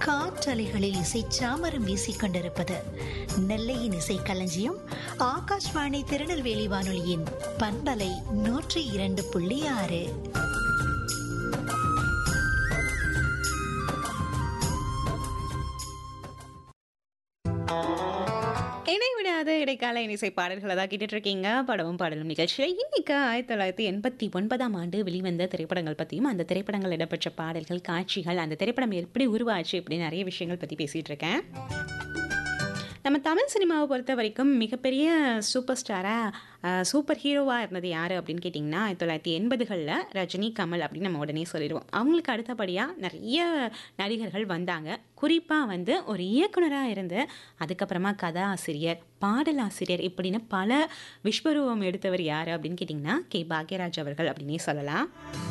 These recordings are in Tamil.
காற்றலைகளில் இசை சாமரம் வீசிக் கொண்டிருப்பது நெல்லையின் இசை களஞ்சியம் ஆகாஷ்வாணி திருநெல்வேலி வானொலியின் பண்பலை நூற்றி இரண்டு புள்ளி ஆறு இடைவிடாத இடைக்கால இசை பாடல்களை தான் கேட்டுட்டு இருக்கீங்க படமும் பாடலும் நிகழ்ச்சியில் இன்னைக்கு ஆயிரத்தி தொள்ளாயிரத்தி எண்பத்தி ஒன்பதாம் ஆண்டு வெளிவந்த திரைப்படங்கள் பற்றியும் அந்த திரைப்படங்கள் இடம்பெற்ற பாடல்கள் காட்சிகள் அந்த திரைப்படம் எப்படி உருவாச்சு இப்படி நிறைய விஷயங்கள் பற்றி பேசிகிட்டு இருக்கேன் நம்ம தமிழ் சினிமாவை பொறுத்த வரைக்கும் மிகப்பெரிய சூப்பர் ஸ்டாராக சூப்பர் ஹீரோவாக இருந்தது யார் அப்படின்னு கேட்டிங்கன்னா ஆயிரத்தி தொள்ளாயிரத்தி எண்பதுகளில் ரஜினி கமல் அப்படின்னு நம்ம உடனே சொல்லிடுவோம் அவங்களுக்கு அடுத்தபடியாக நிறைய நடிகர்கள் வந்தாங்க குறிப்பாக வந்து ஒரு இயக்குனராக இருந்து அதுக்கப்புறமா கதாசிரியர் பாடலாசிரியர் இப்படின்னு பல விஸ்வரூபம் எடுத்தவர் யார் அப்படின்னு கேட்டிங்கன்னா கே பாக்யராஜ் அவர்கள் அப்படின்னே சொல்லலாம்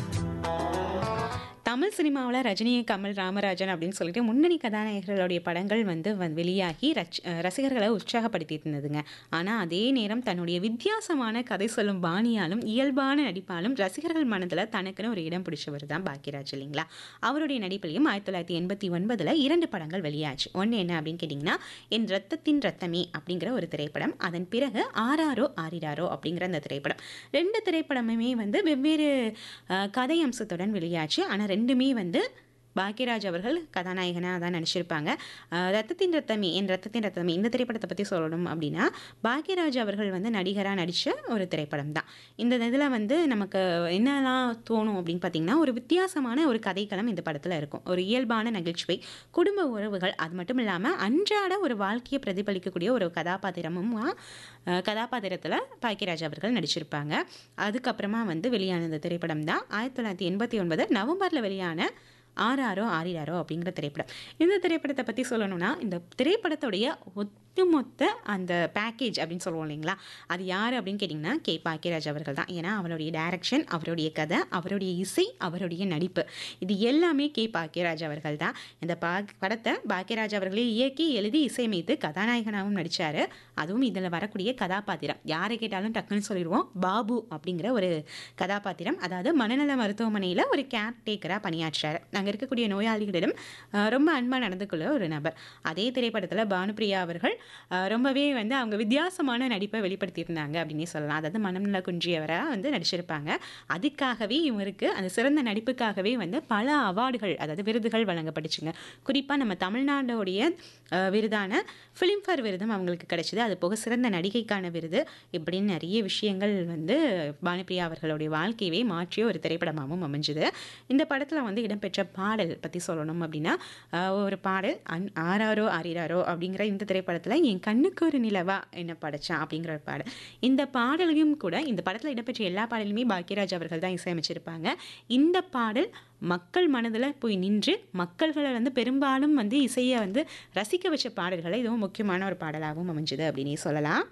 தமிழ் சினிமாவில் ரஜினி கமல் ராமராஜன் அப்படின்னு சொல்லிட்டு முன்னணி கதாநாயகர்களுடைய படங்கள் வந்து வ- வெளியாகி ரச் ரசிகர்களை உற்சாகப்படுத்திட்டு இருந்ததுங்க ஆனால் அதே நேரம் தன்னுடைய வித்தியாசமான கதை சொல்லும் பாணியாலும் இயல்பான நடிப்பாலும் ரசிகர்கள் மனதில் தனக்குன்னு ஒரு இடம் பிடிச்சவர் தான் பாக்கியராஜ் இல்லைங்களா அவருடைய நடிப்பிலையும் ஆயிரத்தி தொள்ளாயிரத்தி எண்பத்தி ஒன்பதில் இரண்டு படங்கள் வெளியாச்சு ஒன்று என்ன அப்படின்னு கேட்டிங்கன்னா என் ரத்தத்தின் ரத்தமே அப்படிங்கிற ஒரு திரைப்படம் அதன் பிறகு ஆராரோ ஆரிராரோ அப்படிங்கிற அந்த திரைப்படம் ரெண்டு திரைப்படமுமே வந்து வெவ்வேறு அஹ், கதை அம்சத்துடன் வெளியாச்சு ஆனால் ரெண்டுமே வந்து பாக்யராஜ் அவர்கள் கதாநாயகனாக தான் நடிச்சிருப்பாங்க அஹ், ரத்தத்தின் ரத்தமே என் ரத்தத்தின் ரத்தமே இந்த திரைப்படத்தை பற்றி சொல்லணும் அப்படின்னா பாக்யராஜ் அவர்கள் வந்து நடிகராக நடித்த ஒரு திரைப்படம் தான் இந்த இதில் வந்து நமக்கு என்னெல்லாம் தோணும் அப்படின்னு பார்த்தீங்கன்னா ஒரு வித்தியாசமான ஒரு கதைக்களம் இந்த படத்தில் இருக்கும் ஒரு இயல்பான நகைச்சுவை குடும்ப உறவுகள் அது மட்டும் இல்லாமல் அன்றாட ஒரு வாழ்க்கையை பிரதிபலிக்கக்கூடிய ஒரு கதாபாத்திரமும் அஹ், கதாபாத்திரத்தில் பாக்கியராஜ் அவர்கள் நடிச்சிருப்பாங்க அதுக்கப்புறமா வந்து வெளியான இந்த திரைப்படம் தான் ஆயிரத்தி தொள்ளாயிரத்தி எண்பத்தி ஒன்பது நவம்பரில் வெளியான ஆறாரோ ஆறிராரோ அப்படிங்கிற திரைப்படம் இந்த திரைப்படத்தை பற்றி சொல்லணும்னா இந்த திரைப்படத்துடைய ஒட்டுமொத்த அந்த பேக்கேஜ் அப்படின்னு சொல்லுவோம் இல்லைங்களா அது யார் அப்படின்னு கேட்டிங்கன்னா கே பாக்கியராஜ் அவர்கள் தான் ஏன்னா அவருடைய டைரக்ஷன் அவருடைய கதை அவருடைய இசை அவருடைய நடிப்பு இது எல்லாமே கே பாக்கியராஜ் அவர்கள் தான் இந்த பா படத்தை பாக்கியராஜ் அவர்களே இயக்கி எழுதி இசையமைத்து கதாநாயகனாகவும் நடித்தார் அதுவும் இதில் வரக்கூடிய கதாபாத்திரம் யாரை கேட்டாலும் டக்குன்னு சொல்லிடுவோம் பாபு அப்படிங்கிற ஒரு கதாபாத்திரம் அதாவது மனநல மருத்துவமனையில் ஒரு கேர் டேக்கராக பணியாற்றுறாரு அங்கே இருக்கக்கூடிய நோயாளிகளிடம் அஹ், ரொம்ப அன்பாக நடந்துக்குள்ள ஒரு நபர் அதே திரைப்படத்தில் பானுப்பிரியா அவர்கள் அஹ், ரொம்பவே வந்து அவங்க வித்தியாசமான நடிப்பை வெளிப்படுத்தியிருந்தாங்க அப்படின்னே சொல்லலாம் அதாவது மனநல குன்றியவராக வந்து நடிச்சிருப்பாங்க அதுக்காகவே இவருக்கு அந்த சிறந்த நடிப்புக்காகவே வந்து பல அவார்டுகள் அதாவது விருதுகள் வழங்கப்பட்டுச்சுங்க குறிப்பாக நம்ம தமிழ்நாடோடைய அஹ், விருதான ஃபிலிம்ஃபேர் விருதும் அவங்களுக்கு கிடைச்சிது அது போக சிறந்த நடிகைக்கான விருது இப்படின்னு நிறைய விஷயங்கள் வந்து பானுப்பிரியா அவர்களுடைய வாழ்க்கையவே மாற்றிய ஒரு திரைப்படமாகவும் அமைஞ்சுது இந்த படத்தில் வந்து இடம்பெற்ற பாடல் பற்றி சொல்லணும் அப்படின்னா ஆஹ், ஒரு பாடல் அன் ஆராரோ ஆரிராரோ அப்படிங்கிற இந்த திரைப்படத்தில் என் கண்ணுக்கு ஒரு நிலவா என்ன படைச்சான் அப்படிங்கிற ஒரு பாடல் இந்த பாடலையும் கூட இந்த படத்தில் இடம்பெற்ற எல்லா பாடலுமே பாக்யராஜ் அவர்கள் தான் இசையமைச்சிருப்பாங்க இந்த பாடல் மக்கள் மனதில் போய் நின்று மக்கள்களை வந்து பெரும்பாலும் வந்து இசையை வந்து ரசிக்க வச்ச பாடல்களை இதுவும் முக்கியமான ஒரு பாடலாகவும் அமைஞ்சுது அப்படின்னே சொல்லலாம்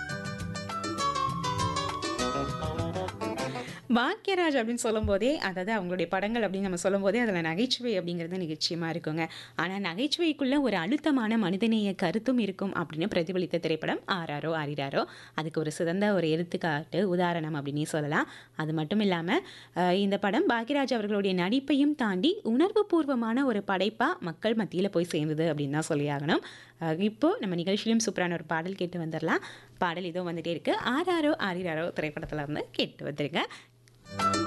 பாக்யராஜ் அப்படின்னு சொல்லும்போதே அதாவது அவங்களுடைய படங்கள் அப்படின்னு நம்ம சொல்லும்போதே அதில் நகைச்சுவை அப்படிங்கிறது நிச்சயமாக இருக்குங்க ஆனால் நகைச்சுவைக்குள்ள ஒரு அழுத்தமான மனிதநேய கருத்தும் இருக்கும் அப்படின்னு பிரதிபலித்த திரைப்படம் ஆராரோ ஆரிராரோ அதுக்கு ஒரு சிறந்த ஒரு எடுத்துக்காட்டு உதாரணம் அப்படின்னே சொல்லலாம் அது மட்டும் இல்லாமல் இந்த படம் பாக்யராஜ் அவர்களுடைய நடிப்பையும் தாண்டி உணர்வுபூர்வமான ஒரு படைப்பாக மக்கள் மத்தியில் போய் சேர்ந்தது அப்படின்னு தான் சொல்லியாகணும் அஹ் இப்போ நம்ம நிகழ்ச்சியிலும் சூப்பரான ஒரு பாடல் கேட்டு வந்துடலாம் பாடல் இதோ வந்துட்டே இருக்கு ஆராரோ ஆரிராரோ திரைப்படத்துல இருந்து கேட்டு வந்துருங்க